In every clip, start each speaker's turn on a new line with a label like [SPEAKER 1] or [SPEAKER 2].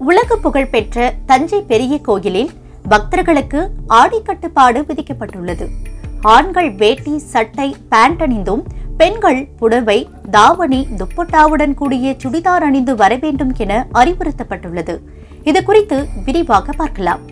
[SPEAKER 1] உலக புகழ்பெற்ற தஞ்சை பெரிய கோயிலில் பக்தர்களுக்கு ஆடை கட்டுப்பாடு விதிக்கப்பட்டுள்ளது ஆண்கள் வேட்டி சட்டை பேண்ட் அணிந்தும் பெண்கள் புடவை தாவணி துப்பட்டாவுடன் கூடிய சுடிதார் அணிந்து வர வேண்டும் என அறிவுறுத்தப்பட்டுள்ளது இது குறித்து விரிவாக பார்க்கலாம்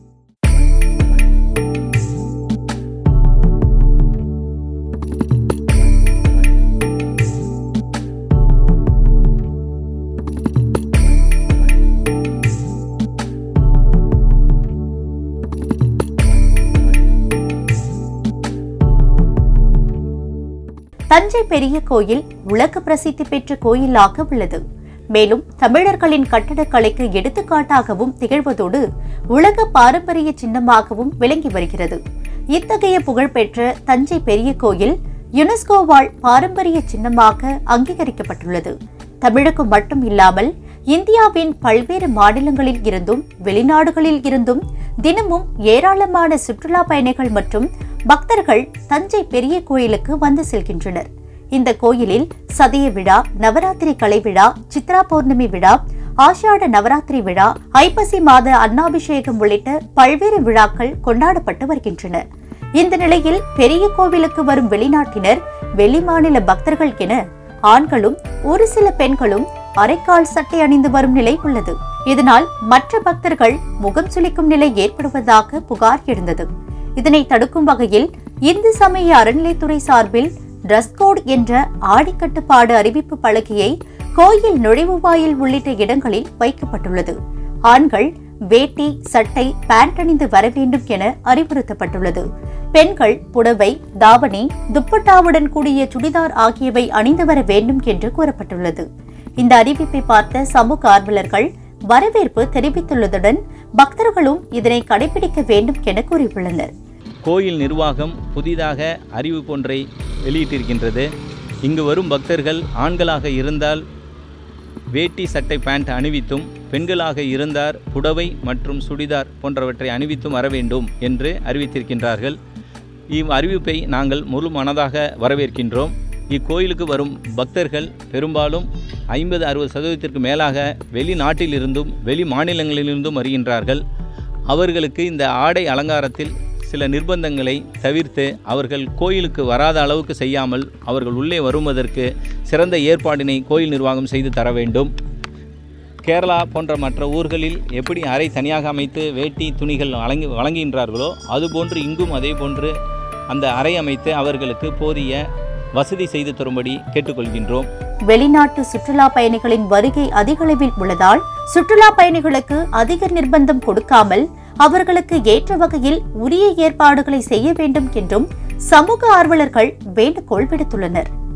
[SPEAKER 1] தஞ்சை பெரிய கோயில் உலக பிரசித்தி பெற்ற கோயிலாக உள்ளது மேலும் தமிழர்களின் கட்டடக்கலைக்கு எடுத்துக்காட்டாகவும் திகழ்வதோடு உலக பாரம்பரிய சின்னமாகவும் விளங்கி வருகிறது இத்தகைய புகழ்பெற்ற தஞ்சை பெரிய கோயில் யுனெஸ்கோவால் பாரம்பரிய சின்னமாக அங்கீகரிக்கப்பட்டுள்ளது தமிழகம் மட்டும் இல்லாமல் இந்தியாவின் பல்வேறு மாநிலங்களில் இருந்தும் வெளிநாடுகளில் இருந்தும் தினமும் ஏராளமான சுற்றுலா பயணிகள் மற்றும் பக்தர்கள் தஞ்சை பெரிய கோயிலுக்கு வந்து செல்கின்றனர் இந்த கோயிலில் சதய விழா நவராத்திரி கலை விழா சித்ரா பௌர்ணமி விழா ஆஷாட நவராத்திரி விழா ஐப்பசி மாத அன்னாபிஷேகம் உள்ளிட்ட பல்வேறு விழாக்கள் கொண்டாடப்பட்டு வருகின்றன இந்த நிலையில் பெரிய கோவிலுக்கு வரும் வெளிநாட்டினர் வெளிமாநில பக்தர்கள் என ஆண்களும் ஒரு சில பெண்களும் அரைக்கால் சட்டை அணிந்து வரும் நிலை உள்ளது இதனால் மற்ற பக்தர்கள் முகம் சுளிக்கும் நிலை ஏற்படுவதாக புகார் எழுந்தது இதனை தடுக்கும் வகையில் இந்து சமய அறநிலைத்துறை சார்பில் டிரஸ் கோட் என்ற ஆடிக்கட்டுப்பாடு அறிவிப்பு பலகையை கோயில் நுழைவுவாயில் உள்ளிட்ட இடங்களில் வைக்கப்பட்டுள்ளது ஆண்கள் வேட்டி சட்டை பேண்ட் அணிந்து வர வேண்டும் என அறிவுறுத்தப்பட்டுள்ளது பெண்கள் புடவை தாவணி துப்பட்டாவுடன் கூடிய சுடிதார் ஆகியவை அணிந்து வர வேண்டும் என்று கூறப்பட்டுள்ளது இந்த அறிவிப்பை பார்த்த சமூக ஆர்வலர்கள் வரவேற்பு தெரிவித்துள்ளதுடன் பக்தர்களும் இதனை கடைபிடிக்க வேண்டும் என கூறியுள்ளனர்
[SPEAKER 2] கோயில் நிர்வாகம் புதிதாக அறிவிப்பு ஒன்றை வெளியிட்டிருக்கின்றது இங்கு வரும் பக்தர்கள் ஆண்களாக இருந்தால் வேட்டி சட்டை பேண்ட் அணிவித்தும் பெண்களாக இருந்தார் புடவை மற்றும் சுடிதார் போன்றவற்றை அணிவித்தும் வர வேண்டும் என்று அறிவித்திருக்கின்றார்கள் இவ் அறிவிப்பை நாங்கள் முழு மனதாக வரவேற்கின்றோம் இக்கோயிலுக்கு வரும் பக்தர்கள் பெரும்பாலும் ஐம்பது அறுபது சதவீதத்திற்கு மேலாக வெளிநாட்டிலிருந்தும் வெளி மாநிலங்களிலிருந்தும் வருகின்றார்கள் அவர்களுக்கு இந்த ஆடை அலங்காரத்தில் சில நிர்பந்தங்களை தவிர்த்து அவர்கள் கோயிலுக்கு வராத அளவுக்கு செய்யாமல் அவர்கள் உள்ளே வருவதற்கு சிறந்த ஏற்பாடினை கோயில் நிர்வாகம் செய்து தர வேண்டும் கேரளா போன்ற மற்ற ஊர்களில் எப்படி அறை தனியாக அமைத்து வேட்டி துணிகள் வழங்கி வழங்குகின்றார்களோ அதுபோன்று இங்கும் அதே போன்று அந்த அறை அமைத்து அவர்களுக்கு போதிய வசதி செய்து தரும்படி கேட்டுக்கொள்கின்றோம்
[SPEAKER 1] வெளிநாட்டு சுற்றுலா பயணிகளின் வருகை அதிக அளவில் உள்ளதால் சுற்றுலா பயணிகளுக்கு அதிக நிர்பந்தம் கொடுக்காமல் அவர்களுக்கு ஏற்ற வகையில் உரிய ஏற்பாடுகளை செய்ய வேண்டும் என்றும் சமூக ஆர்வலர்கள் வேண்டுகோள் விடுத்துள்ளனர்